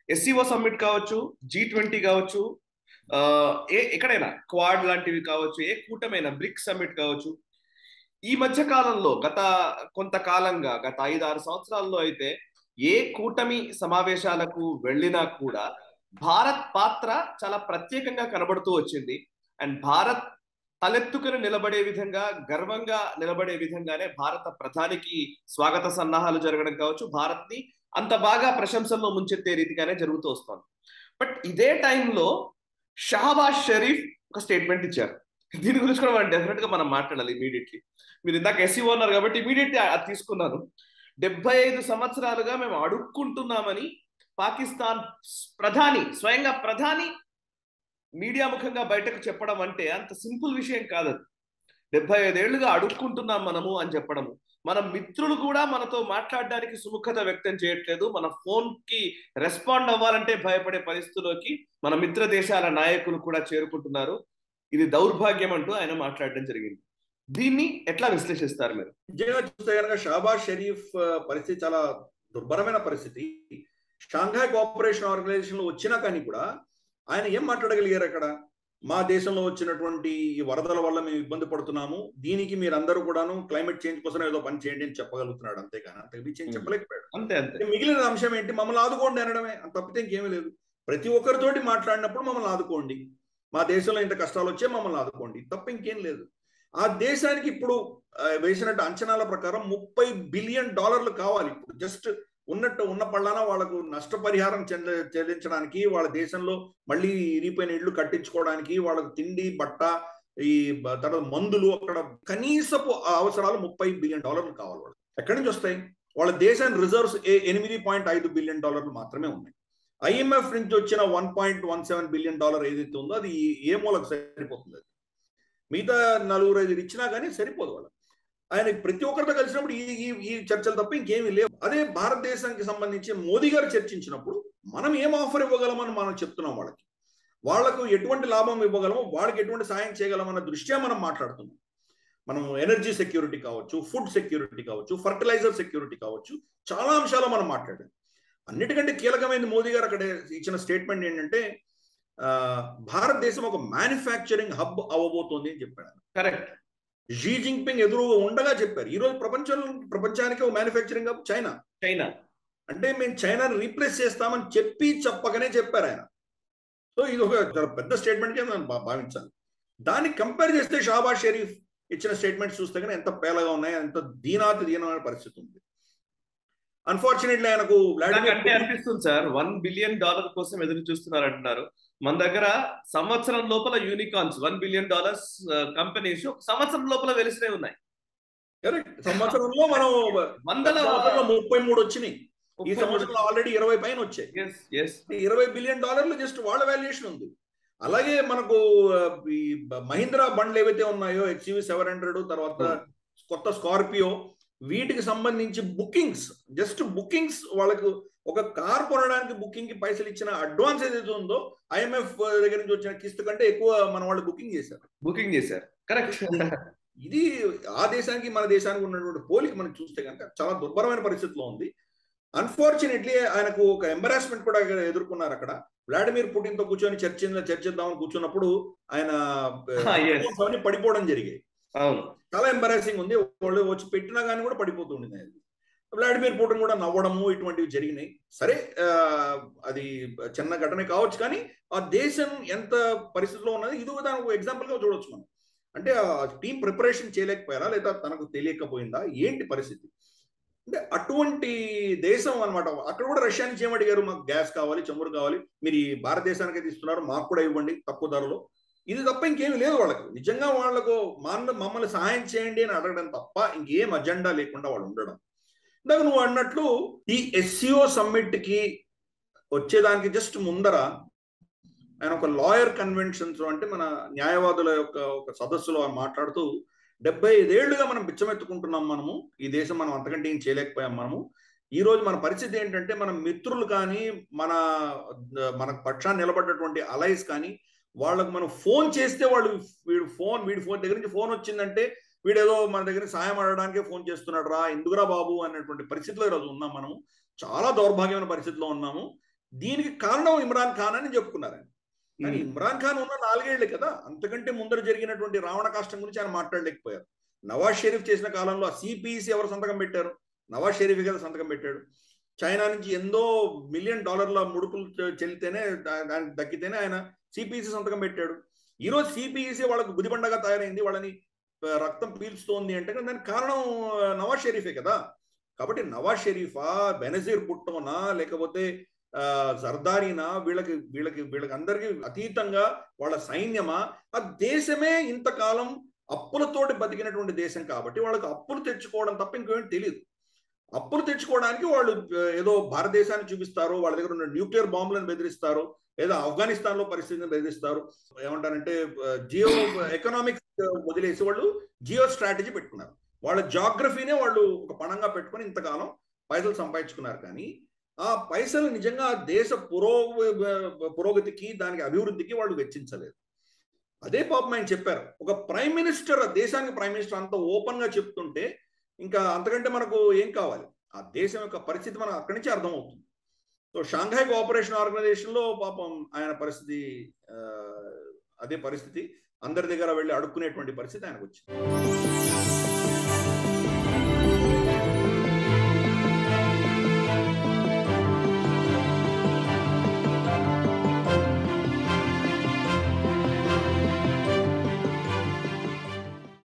SCO summit కావచ్చు G twenty కావచ్చు ఆ, ఏ ఎక్కడైనా క్వాడ్ లాంటివి కావచ్చు ఏ కూటమైనా బ్రిక్స్ సమ్మిట్ కావచ్చు ఈ మధ్య కాలంలో గత కొంతకాలంగా గత ఐదు ఆరు సంవత్సరాల్లో అయితే ఏ కూటమి సమావేశాలకు వెళ్ళినా కూడా భారత్ పాత్ర చాలా ప్రత్యేకంగా కనబడుతూ వచ్చింది అండ్ భారత్ తలెత్తుకుని నిలబడే విధంగా గర్వంగా నిలబడే విధంగానే భారత ప్రధానికి స్వాగత సన్నాహాలు జరగడం కావచ్చు భారత్ ని అంత బాగా ప్రశంసల్లో ముంచెత్తే రీతిగానే జరుగుతూ వస్తుంది బట్ ఇదే టైంలో షహబాజ్ షరీఫ్ ఒక స్టేట్మెంట్ ఇచ్చారు దీని గురించి కూడా మనం డెఫినెట్ గా మనం మాట్లాడాలి ఇమీడియట్లీ మీరు ఇందాక ఎస్సీ ఉన్నారు కాబట్టి ఇమీడియట్లీ అది తీసుకున్నాను డెబ్బై ఐదు సంవత్సరాలుగా మేము అడుక్కుంటున్నామని పాకిస్తాన్ ప్రధాని స్వయంగా ప్రధాని మీడియా ముఖంగా బయటకు చెప్పడం అంటే అంత సింపుల్ విషయం కాదు అది డెబ్బై ఐదేళ్లుగా అడుక్కుంటున్నాం మనము అని చెప్పడము మన మిత్రులు కూడా మనతో మాట్లాడడానికి సుముఖత వ్యక్తం చేయట్లేదు మన ఫోన్ కి రెస్పాండ్ అవ్వాలంటే భయపడే పరిస్థితుల్లోకి మన మిత్ర దేశాల నాయకులు కూడా చేరుకుంటున్నారు ఇది దౌర్భాగ్యం అంటూ ఆయన మాట్లాడడం జరిగింది దీన్ని ఎట్లా విశ్లేషిస్తారు మీరు నిజంగా చూస్తే కనుక షాబాజ్ షరీఫ్ ఆ, పరిస్థితి చాలా దుర్భరమైన పరిస్థితి షాంఘాయ్ కోఆపరేషన్ ఆర్గనైజేషన్ లో వచ్చినా కానీ కూడా ఆయన ఏం మాట్లాడగలిగారు అక్కడ మా దేశంలో వచ్చినటువంటి ఈ వరదల వల్ల మేము ఇబ్బంది పడుతున్నాము దీనికి మీరందరూ కూడాను క్లైమేట్ చేంజ్ కోసం ఏదో పని చేయండి అని చెప్పగలుగుతున్నాడు అంతేగాని అంతకు మించి ఏం Hmm. చెప్పలేకపోయాడు అంతే అంతే మిగిలిన అంశం ఏంటి మమ్మల్ని ఆదుకోండి అనడమే అంత తప్పితే ఇంకేమీ లేదు ప్రతి ఒక్కరితోటి మాట్లాడినప్పుడు మమ్మల్ని ఆదుకోండి మా దేశంలో ఇంత కష్టాలు వచ్చే మమ్మల్ని ఆదుకోండి తప్ప ఇంకేం లేదు ఆ దేశానికి ఇప్పుడు ఆ, వేసినట్టు అంచనాల ప్రకారం ముప్పై బిలియన్ డాలర్లు కావాలి ఇప్పుడు జస్ట్ ఉన్నట్టు ఉన్న పళ్ళాన వాళ్ళకు నష్టపరిహారం చెంద చెల్లించడానికి వాళ్ళ దేశంలో మళ్ళీ ఇరిగిపోయిన ఇళ్ళు కట్టించుకోవడానికి వాళ్ళకు తిండి బట్ట ఈ బ- తర్వాత మందులు అక్కడ కనీసపు అవసరాలు ముప్పై బిలియన్ డాలర్లు కావాలి వాళ్ళు ఎక్కడి నుంచి వస్తాయి వాళ్ళ దేశాన్ని రిజర్వ్స్ ఎనిమిది పాయింట్ ఐదు బిలియన్ డాలర్లు మాత్రమే ఉన్నాయి ఐఎంఎఫ్ నుంచి వచ్చిన one point one seven billion dollar ఏదైతే ఉందో అది ఏ మూలకు సరిపోతుంది అది మిగతా నలుగురు ఐదు ఇచ్చినా కానీ సరిపోదు వాళ్ళకి ఆయన ప్రతి ఒక్కరితో కలిసినప్పుడు ఈ ఈ ఈ చర్చలు తప్ప ఇంకేమీ లేవు అదే భారతదేశానికి సంబంధించి మోదీ గారు చర్చించినప్పుడు మనం ఏం ఆఫర్ ఇవ్వగలమని మనం చెప్తున్నాం వాళ్ళకి వాళ్లకు ఎటువంటి లాభం ఇవ్వగలమో వాళ్ళకి ఎటువంటి సాయం చేయగలమన్న దృష్ట్యా మనం మాట్లాడుతున్నాం మనం ఎనర్జీ సెక్యూరిటీ కావచ్చు ఫుడ్ సెక్యూరిటీ కావచ్చు ఫర్టిలైజర్ సెక్యూరిటీ కావచ్చు చాలా అంశాలు మనం మాట్లాడాం అన్నిటికంటే కీలకమైనది మోదీ గారు అక్కడ ఇచ్చిన స్టేట్మెంట్ ఏంటంటే ఆ, భారతదేశం ఒక మ్యానుఫ్యాక్చరింగ్ హబ్ అవ్వబోతోంది అని చెప్పాడు కరెక్ట్ జీ జింగ్పింగ్ ఎదురుగా ఉండగా చెప్పారు ఈ రోజు ప్రపంచంలో ప్రపంచానికి ఒక మ్యానుఫ్యాక్చరింగ్ హబ్ చైనా చైనా అంటే మేము చైనాని రీప్లేస్ చేస్తామని చెప్పి చెప్పకనే చెప్పారు ఆయన సో ఇది ఒక చాలా పెద్ద స్టేట్మెంట్ కింద మనం భా- భావించాలి దాన్ని కంపేర్ చేస్తే షాబాజ్ షరీఫ్ ఇచ్చిన స్టేట్మెంట్స్ చూస్తే కానీ ఎంత పేలగా ఉన్నాయి ఎంత దీనాతి దీనమైన పరిస్థితి ఉంది అన్ఫార్చునేట్లీ ఆయనకు నాకు వ్లాడిమిర్ అంటే అనిపిస్తుంది సార్ వన్ బిలియన్ డాలర్ కోసం ఎదురు చూస్తున్నారు అంటున్నారు మన దగ్గర సంవత్సరం లోపల unicorns one billion dollars companies ఒక సంవత్సరం లోపల వెలిసినవి ఉన్నాయి Correct. సంవత్సరంలో మనం వందల సంవత్సరంలో ముప్పై మూడు వచ్చినాయి ఈ సంవత్సరంలో ఆల్రెడీ ఇరవై పైన వచ్చాయి ఎస్ ఎస్ ఇరవై బిలియన్ డాలర్లు జస్ట్ వాళ్ళ వాల్యుయేషన్ ఉంది అలాగే మనకు ఆ, ఈ బ- మహీంద్రా బండ్లు ఏవైతే ఉన్నాయో హెచ్సివి సెవెన్ హండ్రెడ్ తర్వాత కొత్త స్కార్పియో వీటికి సంబంధించి బుకింగ్స్ జస్ట్ బుకింగ్స్ వాళ్ళకు ఒక కార్ కొనడానికి బుకింగ్ కి పైసలు ఇచ్చిన అడ్వాన్స్ ఏదైతే ఉందో ఐఎంఎఫ్ దగ్గర నుంచి వచ్చిన కిస్తు కంటే ఎక్కువ మన వాళ్ళు బుకింగ్ చేశారు బుకింగ్ చేశారు కరెక్ట్ ఇది ఆ దేశానికి మన దేశానికి ఉన్నటువంటి పోలిక మనం చూస్తే కనుక చాలా దుర్భరమైన పరిస్థితిలో ఉంది అన్ఫార్చునేట్లీ ఆయనకు ఒక ఎంబరాస్మెంట్ కూడా ఎదుర్కొన్నారు అక్కడ వ్లాడిమిర్ పుటిన్ తో కూర్చొని చర్చ చర్చిద్దామని కూర్చున్నప్పుడు ఆయన Ah, yes. అవన్నీ పడిపోవడం జరిగాయి అవును చాలా ఎంబరాసింగ్ ఉంది వాళ్ళు వచ్చి పెట్టినా కానీ కూడా పడిపోతుండింది ఆయన వ్లాడిమిర్ పుటిన్ కూడా నవ్వడము ఇటువంటివి జరిగినాయి సరే ఆ, అది చిన్న ఘటన కావచ్చు కానీ ఆ దేశం ఎంత పరిస్థితిలో ఉన్నది ఇది ఒక దానికి ఎగ్జాంపుల్ గా చూడొచ్చు మనం అంటే ఆ టీం ప్రిపరేషన్ చేయలేకపోయారా లేదా తనకు తెలియకపోయిందా ఏంటి పరిస్థితి అంటే అటువంటి దేశం అన్నమాట అక్కడ కూడా రష్యా నుంచి ఏమడిగారు మాకు గ్యాస్ కావాలి చమురు కావాలి మీరు ఈ భారతదేశానికి అయితే ఇస్తున్నారు మాకు కూడా ఇవ్వండి తక్కువ ధరలో ఇది తప్ప ఇంకేమీ లేదు వాళ్ళకు నిజంగా వాళ్ళకు మన మమ్మల్ని సహాయం చేయండి అని అడగడం తప్ప ఇంకేం అజెండా లేకుండా వాళ్ళు ఉండడం ఇందాక నువ్వు అన్నట్లు ఈ ఎస్సీఓ సమ్మిట్ కి వచ్చేదానికి జస్ట్ ముందర ఆయన ఒక లాయర్ కన్వెన్షన్స్ అంటే మన న్యాయవాదుల యొక్క ఒక సదస్సులో ఆయన మాట్లాడుతూ డెబ్బై ఐదేళ్లుగా మనం బిచ్చమెత్తుకుంటున్నాం మనము ఈ దేశం మనం అంతకంటే ఏం చేయలేకపోయాం మనము ఈ రోజు మన పరిస్థితి ఏంటంటే మన మిత్రులు కానీ మన మన పక్షాన్ని నిలబడ్డటువంటి అలైస్ కానీ వాళ్ళకు మనం ఫోన్ చేస్తే వాళ్ళు వీడు ఫోన్ వీడి ఫోన్ దగ్గర నుంచి ఫోన్ వచ్చిందంటే వీడేదో మన దగ్గర సాయం అడగడానికే ఫోన్ చేస్తున్నాడు రా ఎందుకురా బాబు అన్నటువంటి పరిస్థితిలో ఈరోజు ఉన్నాం మనము చాలా దౌర్భాగ్యమైన పరిస్థితిలో ఉన్నాము దీనికి కారణం ఇమ్రాన్ ఖాన్ అని చెప్పుకున్నారు ఆయన కానీ ఇమ్రాన్ ఖాన్ ఉన్న నాలుగేళ్లే కదా అంతకంటే ముందర జరిగినటువంటి రావణ కాష్టం గురించి ఆయన మాట్లాడలేకపోయారు నవాజ్ షరీఫ్ చేసిన కాలంలో ఆ సిపిఈసి ఎవరు సంతకం పెట్టారు నవాజ్ షరీఫ్ కదా సంతకం పెట్టాడు చైనా నుంచి ఎంతో మిలియన్ డాలర్ల ముడుపులు చెల్లితేనే దానికి దక్కితేనే ఆయన సిపిఈసి సంతకం పెట్టాడు ఈరోజు సిపిఈసి వాళ్ళకు గుదిబండగా తయారైంది వాళ్ళని రక్తం పీల్చుతోంది అంటే దానికి కారణం నవాజ్ షరీఫే కదా కాబట్టి నవాజ్ షరీఫా బెనజీర్ పుట్టోనా లేకపోతే జర్దారీనా వీళ్ళకి వీళ్ళకి వీళ్ళకి అందరికి అతీతంగా వాళ్ళ సైన్యమా ఆ దేశమే ఇంతకాలం అప్పులతోటి బతికినటువంటి దేశం కాబట్టి వాళ్ళకి అప్పులు తెచ్చుకోవడం తప్ప ఇంకేం తెలియదు అప్పులు తెచ్చుకోవడానికి వాళ్ళు ఏదో భారతదేశాన్ని చూపిస్తారు వాళ్ళ దగ్గర ఉన్న న్యూక్లియర్ బాంబులను బెదిరిస్తారు లేదా ఆఫ్ఘనిస్తాన్ లో పరిస్థితిని బెదిరిస్తారు ఏమంటారంటే జియో ఎకనామిక్స్ వదిలేసి వాళ్ళు జియో స్ట్రాటజీ పెట్టుకున్నారు వాళ్ళ జాగ్రఫీనే వాళ్ళు ఒక పణంగా పెట్టుకుని ఇంతకాలం పైసలు సంపాదించుకున్నారు కానీ ఆ పైసలు నిజంగా దేశ పురో పురోగతికి దానికి అభివృద్ధికి వాళ్ళు వెచ్చించలేదు అదే పాపం ఆయన చెప్పారు ఒక ప్రైమ్ మినిస్టర్ దేశానికి ప్రైమ్ మినిస్టర్ అంత ఓపెన్ గా చెప్తుంటే ఇంకా అంతకంటే మనకు ఏం కావాలి ఆ దేశం యొక్క పరిస్థితి మనకు అక్కడి నుంచి అర్థమవుతుంది సో షాంఘై కోఆపరేషన్ ఆర్గనైజేషన్ లో పాపం ఆయన పరిస్థితి అదే పరిస్థితి అందరి దగ్గర వెళ్ళి అడుక్కునేటువంటి పరిస్థితి ఆయనకు వచ్చింది